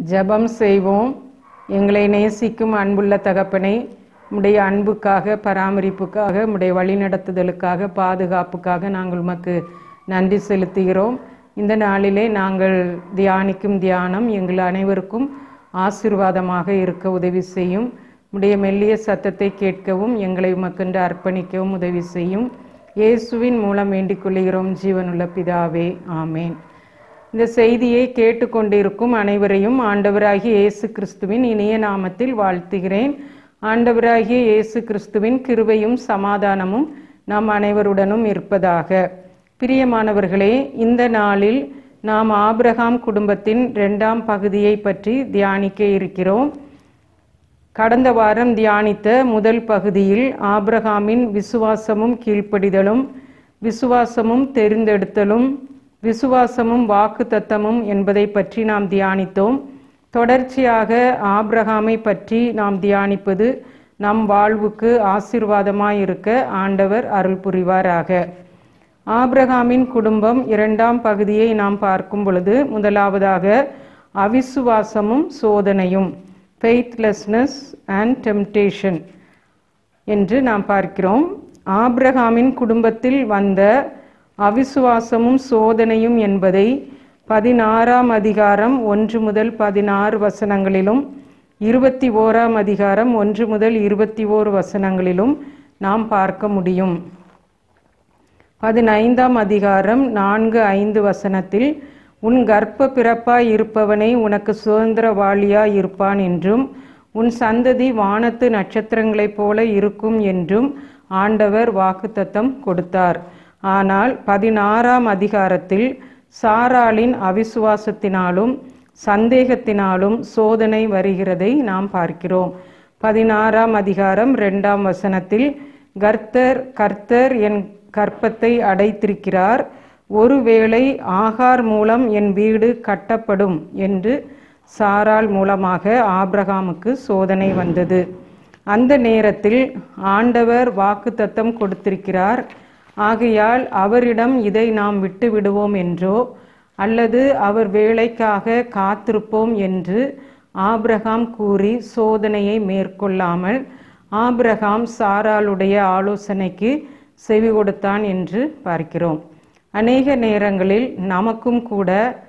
ஜெபம் செய்வோம் எங்களை நேசிக்கும் அன்புள்ள தகப்பனை உடைய அன்புக்காக பராமரிப்புக்காக உடைய வழிநடத்துதலுக்காக பாதுகாப்புக்காக நாங்கள் உமக்கு நன்றி செலுத்துகிறோம் இந்த நாளிலே நாங்கள் தியானிக்கும் தியானம் எங்கள் அனைவருக்கும் ஆசீர்வாதமாக இருக்க உதவி செய்யும் உடைய மெல்லிய சத்தத்தை கேட்கவும் எங்களை உமக்கென்று அர்ப்பணிக்கவும் உதவி செய்யும் இயேசுவின் மூலம் வேண்டிக் கொள்கிறோம் ஜீவனுள்ள பிதாவே ஆமேன் இந்த செய்தியை கேட்டுக்கொண்டிருக்கும் அனைவரையும் ஆண்டவராகிய இயேசு கிறிஸ்துவின் இனிய நாமத்தில் வாழ்த்துகிறேன் ஆண்டவராகிய இயேசு கிறிஸ்துவின் கிருபையும் சமாதானமும் நம் அனைவருடனும் இருப்பதாக பிரியமானவர்களே இந்த நாளில் நாம் ஆபிரகாம் குடும்பத்தின் இரண்டாம் பகுதியை பற்றி தியானிக்க இருக்கிறோம் கடந்த வாரம் தியானித்த முதல் பகுதியில் ஆபிரகாமின் விசுவாசமும் கீழ்ப்படிதலும் விசுவாசமும் தெரிந்தெடுத்தலும் விசுவாசமும் வாக்குத்தத்தமும் என்பதை பற்றி நாம் தியானித்தோம் தொடர்ச்சியாக ஆபிரகாமை பற்றி நாம் தியானிப்பது நம் வாழ்வுக்கு ஆசீர்வாதமாய் இருக்க ஆண்டவர் அருள் புரிவாராக ஆபிரகாமின் குடும்பம் இரண்டாம் பகுதியை நாம் பார்க்கும் பொழுது முதலாவதாக அவிசுவாசமும் சோதனையும் ஃபெய்த்லெஸ்னஸ் அண்ட் டெம்டேஷன் என்று நாம் பார்க்கிறோம் ஆபிரகாமின் குடும்பத்தில் வந்த அவிசுவாசமும் சோதனையும் என்பதை பதினாறாம் அதிகாரம் ஒன்று முதல் பதினாறு வசனங்களிலும் இருபத்தி ஓராம் அதிகாரம் ஒன்று முதல் இருபத்தி ஓரு வசனங்களிலும் நாம் பார்க்க முடியும் பதினைந்தாம் அதிகாரம் நான்கு ஐந்து வசனத்தில் உன் கர்ப்ப பிறப்பாய் இருப்பவனை உனக்கு சுதந்திரவாளியாய் இருப்பான் என்றும் உன் சந்ததி வானத்து நட்சத்திரங்களைப் போல இருக்கும் என்றும் ஆண்டவர் வாக்குத்தத்தம் கொடுத்தார் ஆனால் பதினாறாம் அதிகாரத்தில் சாராளின் அவிசுவாசத்தினாலும் சந்தேகத்தினாலும் சோதனை வருகிறதை நாம் பார்க்கிறோம் பதினாறாம் அதிகாரம் இரண்டாம் வசனத்தில் கர்த்தர் கர்த்தர் என் கற்பத்தை அடைத்திருக்கிறார் ஒருவேளை ஆகார் மூலம் என் வீடு கட்டப்படும் என்று சாராள் மூலமாக ஆபிரகாமுக்கு சோதனை வந்தது அந்த நேரத்தில் ஆண்டவர் வாக்குத்தத்தம் கொடுத்திருக்கிறார் ஆகையால் அவரிடம் இதை நாம் விட்டு விடுவோம் என்றோ அல்லது அவர் வேலைக்காக காத்திருப்போம் என்று ஆபிரகாம் கூறி சோதனையை மேற்கொள்ளாமல் ஆபிரகாம் சாராளுடைய ஆலோசனைக்கு செவி கொடுத்தான் என்று பார்க்கிறோம் அநேக நேரங்களில் நமக்கும் கூட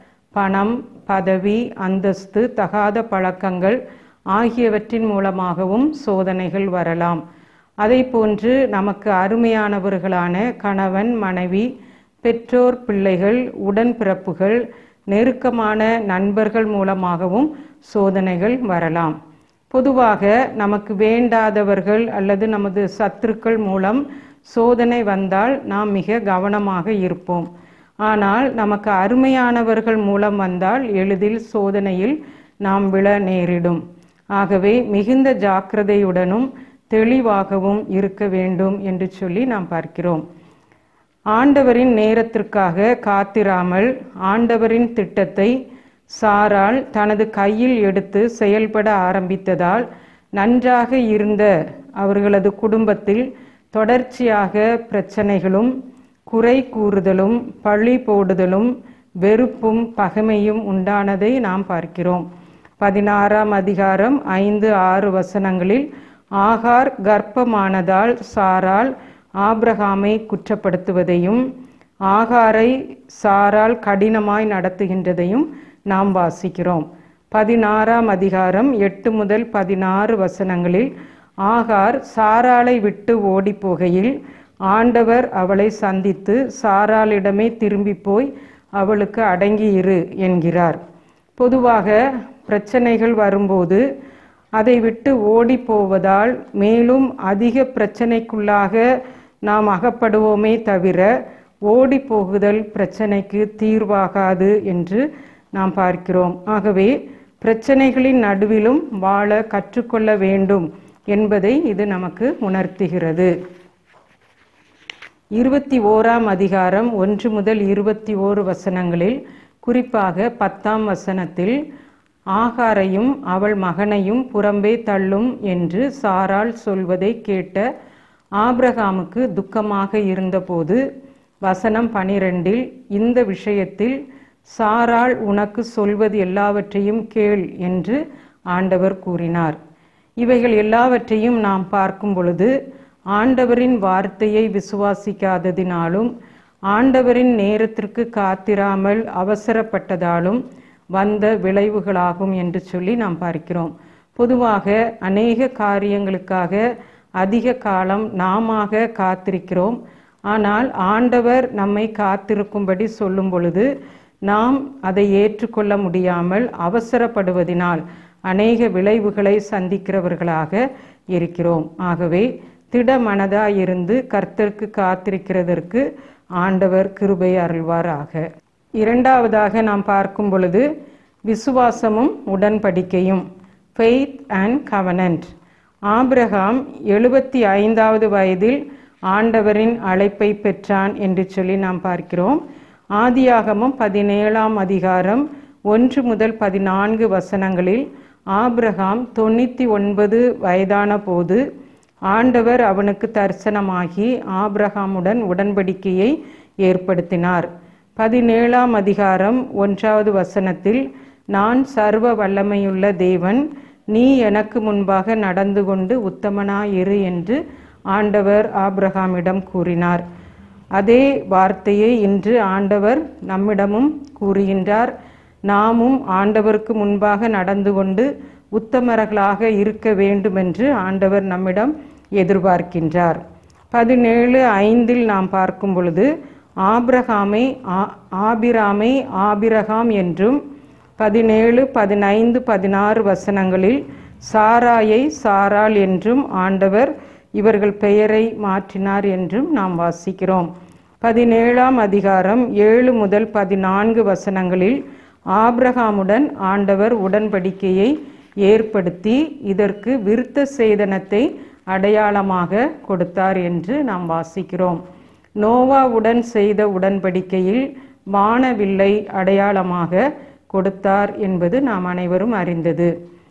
பணம் பதவி அந்தஸ்து தகாத பழக்கங்கள் ஆகியவற்றின் மூலமாகவும் சோதனைகள் வரலாம் அதை போன்று நமக்கு அருமையானவர்களான கணவன் மனைவி பெற்றோர் பிள்ளைகள் உடன்பிறப்புகள் நெருக்கமான நண்பர்கள் மூலமாகவும் சோதனைகள் வரலாம் பொதுவாக நமக்கு வேண்டாதவர்கள் அல்லது நமது சத்துருக்கள் மூலம் சோதனை வந்தால் நாம் மிக கவனமாக இருப்போம் ஆனால் நமக்கு அருமையானவர்கள் மூலம் வந்தால் எளிதில் சோதனையில் நாம் விழ நேரிடும் ஆகவே மிகுந்த ஜாக்கிரதையுடனும் தெளிவாகவும் இருக்க வேண்டும் என்று சொல்லி நாம் பார்க்கிறோம் ஆண்டவரின் நேரத்திற்காக காத்திராமல் ஆண்டவரின் திட்டத்தை சாரால் தனது கையில் எடுத்து செயல்பட ஆரம்பித்ததால் நன்றாக இருந்த அவர்களது குடும்பத்தில் தொடர்ச்சியாக பிரச்சனைகளும் குறை கூறுதலும் பழி போடுதலும் வெறுப்பும் பகைமையும் உண்டானதை நாம் பார்க்கிறோம் பதினாறாம் அதிகாரம் ஐந்து ஆறு வசனங்களில் ஆகார் கர்ப்பமானதால் சாரால் ஆபிரகாமை குற்றப்படுத்துவதையும் ஆகாரை சாரால் கடினமாய் நடத்துகின்றதையும் நாம் வாசிக்கிறோம் பதினாறாம் அதிகாரம் எட்டு முதல் பதினாறு வசனங்களில் ஆகார் சாராளை விட்டு ஓடி போகையில் ஆண்டவர் அவளை சந்தித்து சாராளிடமே திரும்பி போய் அவளுக்கு அடங்கி இரு என்கிறார் பொதுவாக பிரச்சனைகள் வரும்போது அதை விட்டு ஓடி போவதால் மேலும் அதிக பிரச்சனைக்குள்ளாக நாம் அகப்படுவோமே தவிர ஓடி போகுதல் பிரச்சனைக்கு தீர்வாகாது என்று நாம் பார்க்கிறோம் ஆகவே பிரச்சனைகளின் நடுவிலும் வாழ கற்றுக்கொள்ள வேண்டும் என்பதை இது நமக்கு உணர்த்துகிறது இருபத்தி ஓராம் அதிகாரம் ஒன்று முதல் இருபத்தி ஓரு வசனங்களில் குறிப்பாக பத்தாம் வசனத்தில் ஆகாரையும் அவள் மகனையும் புறம்பே தள்ளும் என்று சாராள் சொல்வதை கேட்ட ஆபிரகாமுக்கு துக்கமாக இருந்தபோது வசனம் பனிரெண்டில் இந்த விஷயத்தில் சாராள் உனக்கு சொல்வது எல்லாவற்றையும் கேள் என்று ஆண்டவர் கூறினார் இவைகள் எல்லாவற்றையும் நாம் பார்க்கும் பொழுது ஆண்டவரின் வார்த்தையை விசுவாசிக்காததினாலும் ஆண்டவரின் நேரத்திற்கு காத்திராமல் அவசரப்பட்டதாலும் வந்த விளைவுகளாகும் என்று சொல்லி நாம் பார்க்கிறோம் பொதுவாக அநேக காரியங்களுக்காக அதிக காலம் நாம காத்திருக்கிறோம் ஆனால் ஆண்டவர் நம்மை காத்திருக்கும்படி சொல்லும் பொழுது நாம் அதை ஏற்றுக்கொள்ள முடியாமல் அவசரப்படுவதினால் அநேக விளைவுகளை சந்திக்கிறவர்களாக இருக்கிறோம் ஆகவே திடமனதாயிருந்து கர்த்தருக்கு காத்திருக்கிறதற்கு ஆண்டவர் கிருபை அருள்வாராக இரண்டாவதாக நாம் பார்க்கும் பொழுது விசுவாசமும் உடன்படிக்கையும் ஃபெய்த் அண்ட் கவனன்ட் ஆபிரகாம் எழுபத்தி ஐந்தாவது வயதில் ஆண்டவரின் அழைப்பை பெற்றான் என்று சொல்லி நாம் பார்க்கிறோம் ஆதியாகமும் பதினேழாம் அதிகாரம் ஒன்று முதல் பதினான்கு வசனங்களில் ஆபிரகாம் தொண்ணூற்றி ஒன்பது வயதான போது ஆண்டவர் அவனுக்கு தரிசனமாகி ஆபிரகாமுடன் உடன்படிக்கையை ஏற்படுத்தினார் பதினேழாம் அதிகாரம் ஒன்றாவது வசனத்தில் நான் சர்வ வல்லமையுள்ள தேவன் நீ எனக்கு முன்பாக நடந்து கொண்டு உத்தமனாயிரு என்று ஆண்டவர் ஆபிரகாமிடம் கூறினார் அதே வார்த்தையை இன்று ஆண்டவர் நம்மிடமும் கூறுகின்றார் நாமும் ஆண்டவருக்கு முன்பாக நடந்து கொண்டு உத்தமர்களாக இருக்க வேண்டும் என்று ஆண்டவர் நம்மிடம் எதிர்பார்க்கின்றார் பதினேழு ஐந்தில் நாம் பார்க்கும் பொழுது ஆபிரகாமை ஆ- ஆபிராமை ஆபிரகாம் என்றும் பதினேழு பதினைந்து பதினாறு வசனங்களில் சாராயை சாராள் என்றும் ஆண்டவர் இவர்கள் பெயரை மாற்றினார் என்றும் நாம் வாசிக்கிறோம் பதினேழாம் அதிகாரம் ஏழு முதல் பதினான்கு வசனங்களில் ஆபிரகாமுடன் ஆண்டவர் உடன்படிக்கையை ஏற்படுத்தி இதற்கு விருத்த சேதனத்தை அடையாளமாக கொடுத்தார் என்று நாம் வாசிக்கிறோம் நோவாவுடன் செய்த உடன்படிக்கையில் வானவில்லை அடையாளமாக கொடுத்தார் என்பது நாம் அனைவரும் அறிந்தது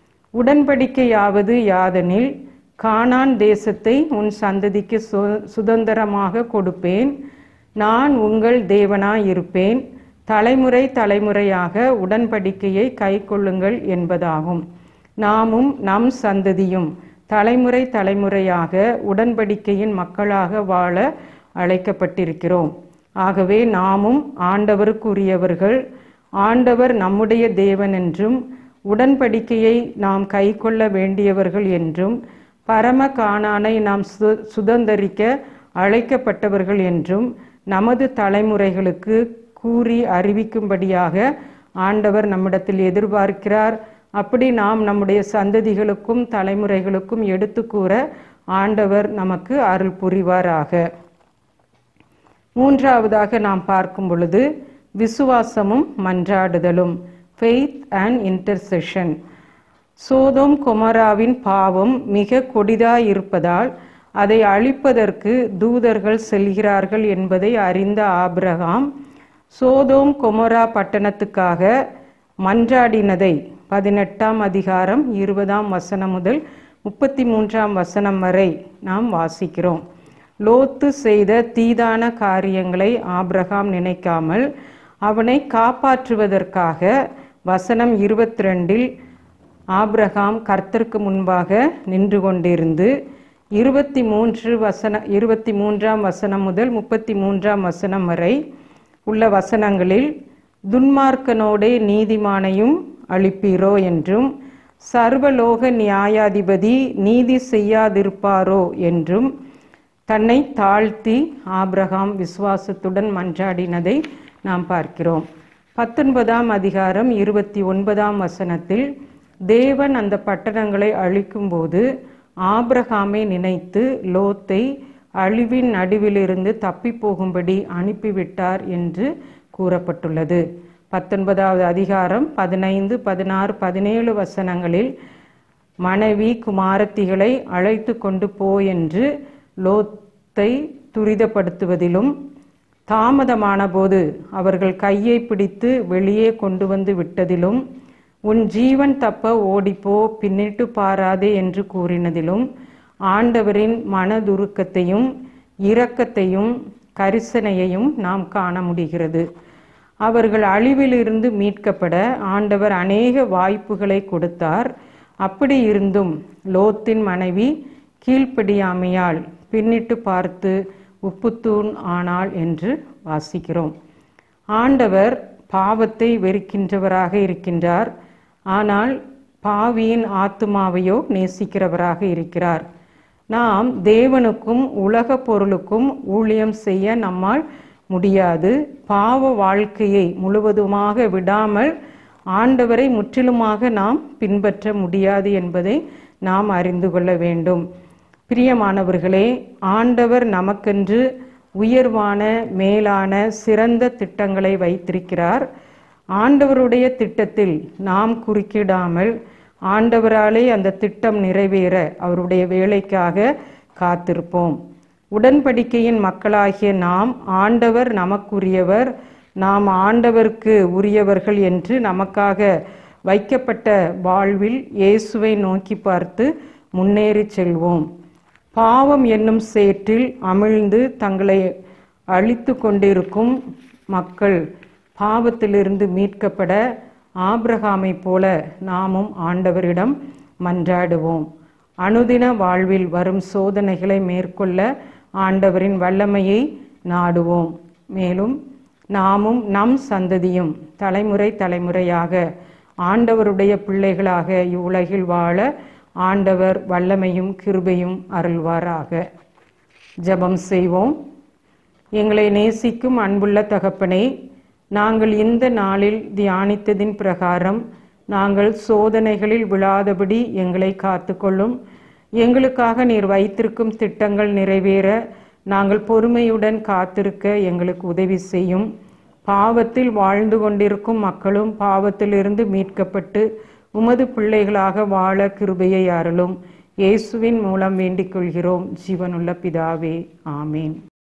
உடன்படிக்கையாவது யாதெனில் கானான் தேசத்தை உன் சந்ததிக்கு சு- சுதந்திரமாக கொடுப்பேன் நான் உங்கள் தேவனாய் இருப்பேன் தலைமுறை தலைமுறையாக உடன்படிக்கையை கைக்கொள்ளுங்கள் என்பதாகும் நாமும் நம் சந்ததியும் தலைமுறை தலைமுறையாக உடன்படிக்கையின் மக்களாக வாழ அழைக்கப்பட்டிருக்கிறோம் ஆகவே நாமும் ஆண்டவருக்குரியவர்கள் ஆண்டவர் நம்முடைய தேவன் என்றும் உடன்படிக்கையை நாம் கைக்கொள்ள வேண்டியவர்கள் என்றும் பரம காணானை நாம் சு- சுதந்தரிக்க அழைக்கப்பட்டவர்கள் என்றும் நமது தலைமுறைகளுக்கு கூறி அறிவிக்கும்படியாக ஆண்டவர் நம்மிடத்தில் எதிர்பார்க்கிறார் அப்படி நாம் நம்முடைய சந்ததிகளுக்கும் தலைமுறைகளுக்கும் எடுத்து கூற ஆண்டவர் நமக்கு அருள் புரிவாராக மூன்றாவதாக நாம் பார்க்கும் பொழுது விசுவாசமும் மன்றாடுதலும் ஃபெய்த் அண்ட் இன்டர்செஷன் சோதோம் கொமராவின் பாவம் மிக கொடிதாயிருப்பதால் அதை அழிப்பதற்கு தூதர்கள் செல்கிறார்கள் என்பதை அறிந்த ஆபிரகாம் சோதோம் கொமரா பட்டணத்துக்காக மன்றாடினதை பதினெட்டாம் அதிகாரம் இருபதாம் வசனம் முதல் முப்பத்தி மூன்றாம் வசனம் வரை நாம் வாசிக்கிறோம் லோத்து செய்த தீதான காரியங்களை ஆபிரகாம் நினைக்காமல் அவனை காப்பாற்றுவதற்காக வசனம் இருபத்தி ரெண்டில் ஆபிரகாம் கர்த்தருக்கு முன்பாக நின்று கொண்டிருந்து இருபத்தி மூன்று வசன இருபத்தி மூன்றாம் வசனம் முதல் முப்பத்தி மூன்றாம் வசனம் வரை உள்ள வசனங்களில் துன்மார்க்கனோடே நீதிமானையும் அளிப்பீரோ என்றும் சர்வலோக நியாயாதிபதி நீதி செய்யாதிருப்பாரோ என்றும் தன்னை தாழ்த்தி ஆபிரகாம் விசுவாசத்துடன் மன்றாடினதை நாம் பார்க்கிறோம் பத்தொன்பதாம் அதிகாரம் இருபத்தி ஒன்பதாம் வசனத்தில் தேவன் அந்த பட்டணங்களை அழிக்கும்போது ஆபிரகாமை நினைத்து லோத்தை அழிவின் நடுவிலிருந்து தப்பி போகும்படி அனுப்பிவிட்டார் என்று கூறப்பட்டுள்ளது பத்தொன்பதாவது அதிகாரம் பதினைந்து பதினாறு பதினேழு வசனங்களில் மனைவி குமாரத்திகளை அழைத்து கொண்டு போ என்று லோத்தை துரிதப்படுத்துவதிலும் தாமதமான போது அவர்கள் கையை பிடித்து வெளியே கொண்டு வந்து விட்டதிலும் உன் ஜீவன் தப்ப ஓடிப்போ பின்னிட்டு பாராதே என்று கூறினதிலும் ஆண்டவரின் மனதுருக்கத்தையும் இரக்கத்தையும் கரிசனையையும் நாம் காண முடிகிறது அவர்கள் அழிவிலிருந்து மீட்கப்பட ஆண்டவர் அநேக வாய்ப்புகளை கொடுத்தார் அப்படி இருந்தும் லோத்தின் மனைவி கீழ்ப்படியாமையால் பின்னிட்டு பார்த்து உப்புத்தூண் ஆனாள் என்று வாசிக்கிறோம் ஆண்டவர் பாவத்தை வெறுக்கின்றவராக இருக்கின்றார் ஆனால் பாவியின் ஆத்துமாவையோ நேசிக்கிறவராக இருக்கிறார் நாம் தேவனுக்கும் உலக பொருளுக்கும் ஊழியம் செய்ய நம்மால் முடியாது பாவ வாழ்க்கையை முழுவதுமாக விடாமல் ஆண்டவரை முற்றிலுமாக நாம் பின்பற்ற முடியாது என்பதை நாம் அறிந்து கொள்ள வேண்டும் பிரியமானவர்களே ஆண்டவர் நமக்கென்று உயர்வான மேலான சிறந்த திட்டங்களை வைத்திருக்கிறார் ஆண்டவருடைய திட்டத்தில் நாம் குறுக்கிடாமல் ஆண்டவராலே அந்த திட்டம் நிறைவேற அவருடைய வேலைக்காக காத்திருப்போம் உடன்படிக்கையின் மக்களாகிய நாம் ஆண்டவர் நமக்குரியவர் நாம் ஆண்டவருக்கு உரியவர்கள் என்று நமக்காக வைக்கப்பட்ட வாழ்வில் இயேசுவை நோக்கி பார்த்து முன்னேறி செல்வோம் பாவம் என்னும் சேற்றில் அமிழ்ந்து தங்களை அழித்து கொண்டிருக்கும் மக்கள் பாவத்திலிருந்து மீட்கப்பட ஆபிரகாமை போல நாமும் ஆண்டவரிடம் மன்றாடுவோம் அனுதின வாழ்வில் வரும் சோதனைகளை மேற்கொள்ள ஆண்டவரின் வல்லமையை நாடுவோம் மேலும் நாமும் நம் சந்ததியும் தலைமுறை தலைமுறையாக ஆண்டவருடைய பிள்ளைகளாக இவ்வுலகில் வாழ ஆண்டவர் வல்லமையும் கிருபையும் அருள்வாராக ஜெபம் செய்வோம் எங்களை நேசிக்கும் அன்புள்ள தகப்பனே நாங்கள் இந்த நாளில் தியானித்ததின் பிரகாரம் நாங்கள் சோதனைகளில் விழாதபடி எங்களை காத்துக்கொள்ளும் எங்களுக்காக நீர் வைத்திருக்கும் திட்டங்கள் நிறைவேற நாங்கள் பொறுமையுடன் காத்திருக்க எங்களுக்கு உதவி செய்யும் பாவத்தில் வாழ்ந்து கொண்டிருக்கும் மக்களும் பாவத்திலிருந்து மீட்கப்பட்டு உமது பிள்ளைகளாக வாழ கிருபையை அருளும் இயேசுவின் மூலம் வேண்டிக் கொள்கிறோம் ஜீவனுள்ள பிதாவே ஆமேன்